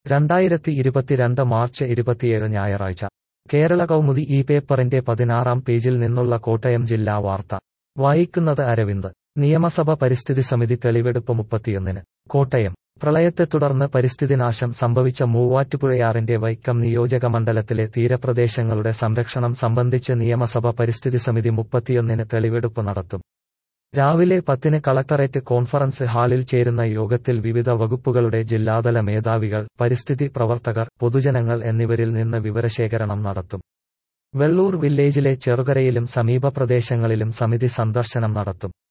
രണ്ടായിരത്തി ഇരുപത്തിരണ്ട് മാർച്ച് ഇരുപത്തിയേഴ് ഞായറാഴ്ച കേരള കൗമുദി ഈ പേപ്പറിന്റെ പതിനാറാം പേജിൽ നിന്നുള്ള കോട്ടയം ജില്ലാ വാർത്ത വായിക്കുന്നത് അരവിന്ദ് നിയമസഭ പരിസ്ഥിതി സമിതി തെളിവെടുപ്പ് മുപ്പത്തിയൊന്നിന് കോട്ടയം പ്രളയത്തെ തുടർന്ന് പരിസ്ഥിതിനാശം സംഭവിച്ച മൂവാറ്റുപുഴയാറിന്റെ വൈക്കം നിയോജക മണ്ഡലത്തിലെ തീരപ്രദേശങ്ങളുടെ സംരക്ഷണം സംബന്ധിച്ച് നിയമസഭ പരിസ്ഥിതി സമിതി മുപ്പത്തിയൊന്നിന് തെളിവെടുപ്പ് നടത്തും രാവിലെ പത്തിന് കളക്ടറേറ്റ് കോൺഫറൻസ് ഹാളിൽ ചേരുന്ന യോഗത്തിൽ വിവിധ വകുപ്പുകളുടെ ജില്ലാതല മേധാവികൾ പരിസ്ഥിതി പ്രവർത്തകർ പൊതുജനങ്ങൾ എന്നിവരിൽ നിന്ന് വിവരശേഖരണം നടത്തും വെള്ളൂർ വില്ലേജിലെ ചെറുകരയിലും സമീപ പ്രദേശങ്ങളിലും സമിതി സന്ദർശനം നടത്തും